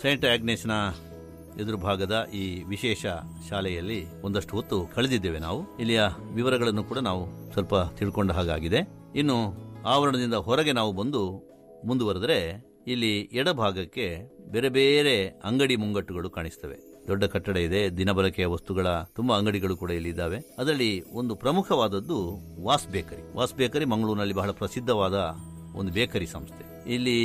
Saint ಆಗ್ನೇಸ್ನ ಎದುರು ಭಾಗದ ಈ ವಿಶೇಷ ಶಾಲೆಯಲ್ಲಿ ಒಂದಷ್ಟು ಹೊತ್ತು ಕಳೆದಿದ್ದೇವೆ ನಾವು ಇಲ್ಲಿಯ ವಿವರಗಳನ್ನು ಕೂಡ ನಾವು ಸ್ವಲ್ಪ ತಿಳ್ಕೊಂಡ ಹಾಗಾಗಿದೆ ಇನ್ನು ಆವರಣದಿಂದ ಹೊರಗೆ ನಾವು ಬಂದು ಮುಂದುವರೆದರೆ ಇಲ್ಲಿ ಎಡಭಾಗಕ್ಕೆ ಬೇರೆ ಬೇರೆ ಅಂಗಡಿ ಮುಂಗಟ್ಟುಗಳು ಕಾಣಿಸ್ತವೆ ದೊಡ್ಡ ಕಟ್ಟಡ ಇದೆ ದಿನಬಳಕೆಯ ವಸ್ತುಗಳ ತುಂಬಾ ಅಂಗಡಿಗಳು ಕೂಡ ಇಲ್ಲಿ ಇದ್ದಾವೆ ಅದರಲ್ಲಿ ಒಂದು ಪ್ರಮುಖವಾದದ್ದು ವಾಸ್ ಬೇಕರಿ ವಾಸ್ ಬೇಕರಿ ಮಂಗಳೂರಿನಲ್ಲಿ ಬಹಳ ಪ್ರಸಿದ್ಧವಾದ ಒಂದು ಬೇಕರಿ ಸಂಸ್ಥೆ ಇಲ್ಲಿ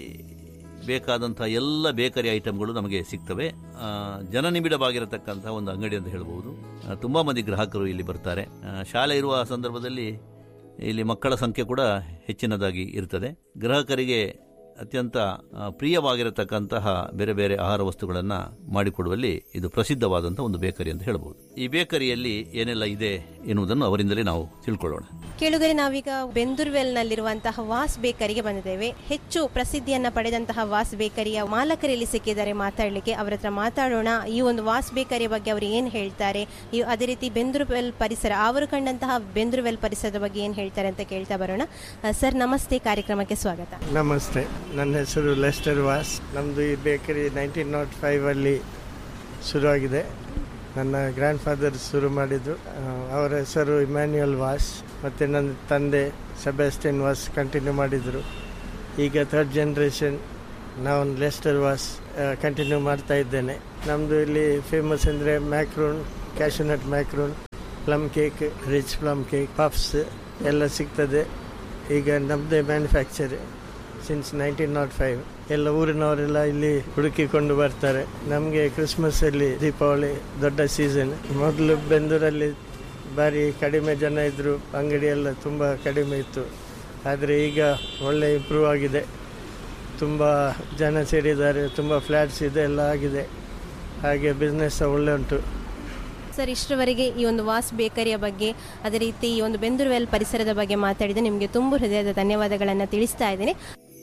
ಬೇಕಾದಂತಹ ಎಲ್ಲ ಬೇಕರಿ ಐಟಮ್ಗಳು ನಮಗೆ ಸಿಗ್ತವೆ ಆ, ಜನನಿಬಿಡವಾಗಿರತಕ್ಕಂತಹ ಒಂದು ಅಂಗಡಿ ಅಂತ ಹೇಳ್ಬೋದು ಆ, ತುಂಬಾ ಮಂದಿ ಗ್ರಾಹಕರು ಇಲ್ಲಿ ಬರ್ತಾರೆ ಆ, ಶಾಲೆ ಇರುವ ಸಂದರ್ಭದಲ್ಲಿ ಇಲ್ಲಿ ಮಕ್ಕಳ ಸಂಖ್ಯೆ ಕೂಡ ಹೆಚ್ಚಿನದಾಗಿ ಇರ್ತದೆ ಗ್ರಾಹಕರಿಗೆ ಅತ್ಯಂತ ಆ, ಪ್ರಿಯವಾಗಿರತಕ್ಕಂತಹ ಬೇರೆ ಬೇರೆ ಆಹಾರ ವಸ್ತುಗಳನ್ನು ಮಾಡಿಕೊಡುವಲ್ಲಿ ಇದು ಪ್ರಸಿದ್ಧವಾದಂತಹ ಒಂದು ಬೇಕರಿ ಅಂತ ಹೇಳ್ಬೋದು ಈ ಬೇಕರಿಯಲ್ಲಿ ಏನೆಲ್ಲ ಇದೆ ಎನ್ನುವುದನ್ನು ಅವರಿಂದಲೇ ನಾವು ತಿಳ್ಕೊಳ್ಳೋಣ ಕೇಳುಗರೆ ನಾವೀಗ ಬೆಂದೂರ್ವೆಲ್ನಲ್ಲಿರುವಂತಹ ವಾಸ್ ಬೇಕರಿಗೆ ಬಂದಿದ್ದೇವೆ ಹೆಚ್ಚು ಪ್ರಸಿದ್ಧಿಯನ್ನ ಪಡೆದಂತಹ ವಾಸ್ ಬೇಕರಿಯ ಮಾಲಕರಲ್ಲಿ ಸಿಕ್ಕಿದ್ದಾರೆ ಮಾತಾಡಲಿಕ್ಕೆ ಅವರ ಹತ್ರ ಮಾತಾಡೋಣ ಈ ಒಂದು ವಾಸ್ ಬೇಕರಿಯ ಬಗ್ಗೆ ಅವರು ಏನ್ ಹೇಳ್ತಾರೆ ಈ ಅದೇ ರೀತಿ ಬೆಂದೂರ್ವೆಲ್ ಪರಿಸರ ಅವರು ಕಂಡಂತಹ ಬೆಂದೂರ್ವೆಲ್ ಪರಿಸರದ ಬಗ್ಗೆ ಏನ್ ಹೇಳ್ತಾರೆ ಅಂತ ಕೇಳ್ತಾ ಬರೋಣ ಆ, ಸರ್ ನಮಸ್ತೆ ಕಾರ್ಯಕ್ರಮಕ್ಕೆ ಸ್ವಾಗತ ನಮಸ್ತೆ ನನ್ನ ಹೆಸರು ಲೆಸ್ಟರ್ ವಾಸ್ ನಮ್ಮದು ಈ ಬೇಕರಿ ನೈನ್ಟೀನ್ ನಾಟ್ ಫೈವಲ್ಲಿ ಶುರುವಾಗಿದೆ ನನ್ನ ಗ್ರ್ಯಾಂಡ್ ಫಾದರ್ ಶುರು ಮಾಡಿದ್ದು ಆ, ಅವರ ಹೆಸರು ಇಮ್ಯಾನ್ಯುಯಲ್ ವಾಸ್ ಮತ್ತು ನನ್ನ ತಂದೆ ಸೆಬಾಸ್ಟಿನ್ ವಾಸ್ ಕಂಟಿನ್ಯೂ ಮಾಡಿದರು ಈಗ ಥರ್ಡ್ ಜನ್ರೇಷನ್ ನಾವು ಲೆಸ್ಟರ್ ವಾಸ್ ಕಂಟಿನ್ಯೂ ಮಾಡ್ತಾ ಇದ್ದೇನೆ ನಮ್ಮದು ಇಲ್ಲಿ ಫೇಮಸ್ ಅಂದರೆ macaron cashewnut macaron plum cake rich plum cake puffs ಎಲ್ಲ ಸಿಗ್ತದೆ ಈಗ ನಮ್ಮದೇ manufacture since nineteen not five ಎಲ್ಲ ಊರಿನವರೆಲ್ಲ ಇಲ್ಲಿ ಹುಡುಕಿಕೊಂಡು ಬರ್ತಾರೆ ನಮಗೆ ಕ್ರಿಸ್ಮಸ್ ಅಲ್ಲಿ ದೀಪಾವಳಿ ದೊಡ್ಡ ಸೀಸನ್ ಮೊದಲು ಬೆಂದೂರಲ್ಲಿ ಭಾರಿ ಕಡಿಮೆ ಜನ ಇದ್ರು ಅಂಗಡಿ ಎಲ್ಲ ತುಂಬ ಕಡಿಮೆ ಇತ್ತು ಆದರೆ ಈಗ ಒಳ್ಳೆ ಇಂಪ್ರೂವ್ ಆಗಿದೆ ತುಂಬ ಜನ ಸೇರಿದ್ದಾರೆ ತುಂಬ ಫ್ಲ್ಯಾಟ್ಸ್ ಇದೆ ಎಲ್ಲ ಆಗಿದೆ ಹಾಗೆ ಬಿಸ್ನೆಸ್ ಒಳ್ಳೆ ಉಂಟು ಸರ್ ಇಷ್ಟರವರೆಗೆ ಈ ಒಂದು ವಾಸ್ ಬೇಕರಿಯ ಬಗ್ಗೆ ಅದೇ ರೀತಿ ಈ ಒಂದು ಬೆಂದೂರ್ವೆಲ್ ಪರಿಸರದ ಬಗ್ಗೆ ಮಾತಾಡಿದ ನಿಮಗೆ ತುಂಬ ಹೃದಯದ ಧನ್ಯವಾದಗಳನ್ನು ತಿಳಿಸ್ತಾ ಇದ್ದೇನೆ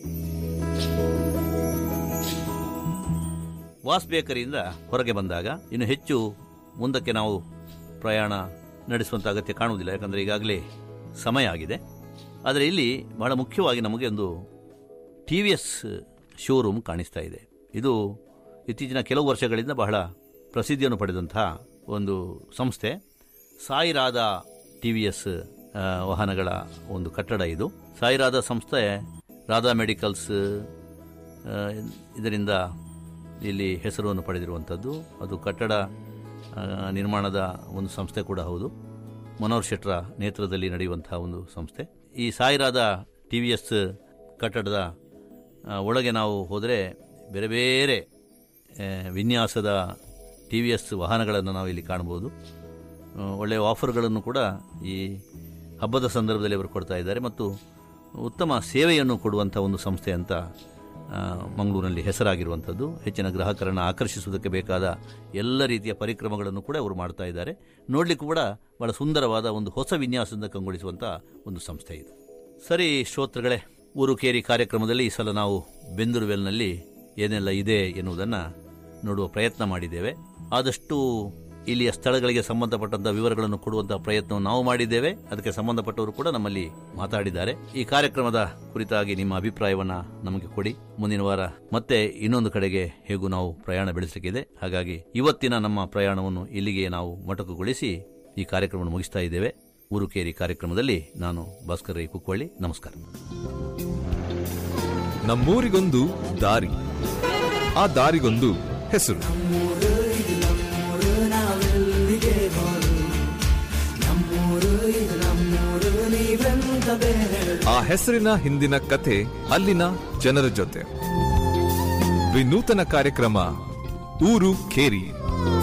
ವಾಸ್ ಬೇಕರಿಯಿಂದ ಹೊರಗೆ ಬಂದಾಗ ಇನ್ನು ಹೆಚ್ಚು ಮುಂದಕ್ಕೆ ನಾವು ಪ್ರಯಾಣ ನಡೆಸುವಂತ ಅಗತ್ಯ ಕಾಣುವುದಿಲ್ಲ ಯಾಕಂದರೆ ಈಗಾಗಲೇ ಸಮಯ ಆಗಿದೆ ಆದರೆ ಇಲ್ಲಿ ಬಹಳ ಮುಖ್ಯವಾಗಿ ನಮಗೆ ಒಂದು ಟಿ ವಿ ಎಸ್ ಶೋರೂಮ್ ಕಾಣಿಸ್ತಾ ಇದೆ ಇದು ಇತ್ತೀಚಿನ ಕೆಲವು ವರ್ಷಗಳಿಂದ ಬಹಳ ಪ್ರಸಿದ್ಧಿಯನ್ನು ಪಡೆದಂತಹ ಒಂದು ಸಂಸ್ಥೆ ಸಾಯಿರಾದ ಟಿ ವಿ ಎಸ್ ವಾಹನಗಳ ಒಂದು ಕಟ್ಟಡ ಇದು ಸಾಯಿರಾದ ಸಂಸ್ಥೆ ರಾಧಾ ಮೆಡಿಕಲ್ಸ್ ಆ, ಇದರಿಂದ ಇಲ್ಲಿ ಹೆಸರನ್ನು ಪಡೆದಿರುವಂಥದ್ದು ಅದು ಕಟ್ಟಡ ಆ, ನಿರ್ಮಾಣದ ಒಂದು ಸಂಸ್ಥೆ ಕೂಡ ಹೌದು ಮನೋಹರ್ ಶೆಟ್ರ ನೇತೃತ್ವದಲ್ಲಿ ನಡೆಯುವಂತಹ ಒಂದು ಸಂಸ್ಥೆ ಈ ಸಾಯಿರಾದ ಟಿ ವಿ ಎಸ್ ಕಟ್ಟಡದ ಆ, ಒಳಗೆ ನಾವು ಹೋದರೆ ಬೇರೆ ಬೇರೆ ಆ, ವಿನ್ಯಾಸದ ಟಿ ವಿ ಎಸ್ ವಾಹನಗಳನ್ನು ನಾವು ಇಲ್ಲಿ ಕಾಣಬಹುದು ಆ, ಒಳ್ಳೆಯ ಆಫರ್ಗಳನ್ನು ಕೂಡ ಈ ಹಬ್ಬದ ಸಂದರ್ಭದಲ್ಲಿ ಅವರು ಕೊಡ್ತಾ ಇದ್ದಾರೆ ಮತ್ತು ಉತ್ತಮ ಸೇವೆಯನ್ನು ಕೊಡುವಂಥ ಒಂದು ಸಂಸ್ಥೆ ಅಂತ ಆ, ಮಂಗಳೂರಿನಲ್ಲಿ ಹೆಸರಾಗಿರುವಂಥದ್ದು ಹೆಚ್ಚಿನ ಗ್ರಾಹಕರನ್ನು ಆಕರ್ಷಿಸುವುದಕ್ಕೆ ಬೇಕಾದ ಎಲ್ಲ ರೀತಿಯ ಪರಿಕ್ರಮಗಳನ್ನು ಕೂಡ ಅವರು ಮಾಡ್ತಾ ಇದ್ದಾರೆ ನೋಡಲಿಕ್ಕೂ ಕೂಡ ಬಹಳ ಸುಂದರವಾದ ಒಂದು ಹೊಸ ವಿನ್ಯಾಸದಿಂದ ಕಂಗೊಳಿಸುವಂಥ ಒಂದು ಸಂಸ್ಥೆ ಇದು ಸರಿ ಶ್ರೋತೃಗಳೇ ಊರು ಕೇರಿ ಕಾರ್ಯಕ್ರಮದಲ್ಲಿ ಈ ಸಲ ನಾವು ಬೆಂದೂರುವೆಲ್ನಲ್ಲಿ ಏನೆಲ್ಲ ಇದೆ ಎನ್ನುವುದನ್ನು ನೋಡುವ ಪ್ರಯತ್ನ ಮಾಡಿದ್ದೇವೆ ಆದಷ್ಟು ಇಲ್ಲಿಯ ಸ್ಥಳಗಳಿಗೆ ಸಂಬಂಧಪಟ್ಟಂತ ವಿವರಗಳನ್ನು ಕೊಡುವಂತಹ ಪ್ರಯತ್ನವನ್ನು ನಾವು ಮಾಡಿದ್ದೇವೆ ಅದಕ್ಕೆ ಸಂಬಂಧಪಟ್ಟವರು ಕೂಡ ನಮ್ಮಲ್ಲಿ ಮಾತಾಡಿದ್ದಾರೆ ಈ ಕಾರ್ಯಕ್ರಮದ ಕುರಿತಾಗಿ ನಿಮ್ಮ ಅಭಿಪ್ರಾಯವನ್ನ ನಮಗೆ ಕೊಡಿ ಮುಂದಿನ ವಾರ ಮತ್ತೆ ಇನ್ನೊಂದು ಕಡೆಗೆ ಹೇಗೂ ನಾವು ಪ್ರಯಾಣ ಬೆಳೆಸಲಿಕ್ಕಿದೆ ಹಾಗಾಗಿ ಇವತ್ತಿನ ನಮ್ಮ ಪ್ರಯಾಣವನ್ನು ಇಲ್ಲಿಗೆ ನಾವು ಮೊಟಕುಗೊಳಿಸಿ ಈ ಕಾರ್ಯಕ್ರಮವನ್ನು ಮುಗಿಸ್ತಾ ಇದ್ದೇವೆ ಊರುಕೇರಿ ಕಾರ್ಯಕ್ರಮದಲ್ಲಿ ನಾನು ಭಾಸ್ಕರ್ ರೈ ಕುಕ್ಕೊಳ್ಳಿ ನಮಸ್ಕಾರ ನಮ್ಮೂರಿಗೊಂದು ದಾರಿ ಆ ದಾರಿಗೊಂದು ಹೆಸರು ಆ ಹೆಸರಿನ ಹಿಂದಿನ ಕಥೆ ಅಲ್ಲಿನ ಜನರ ಜೊತೆ ವಿನೂತನ ಕಾರ್ಯಕ್ರಮ ಊರು ಖೇರಿ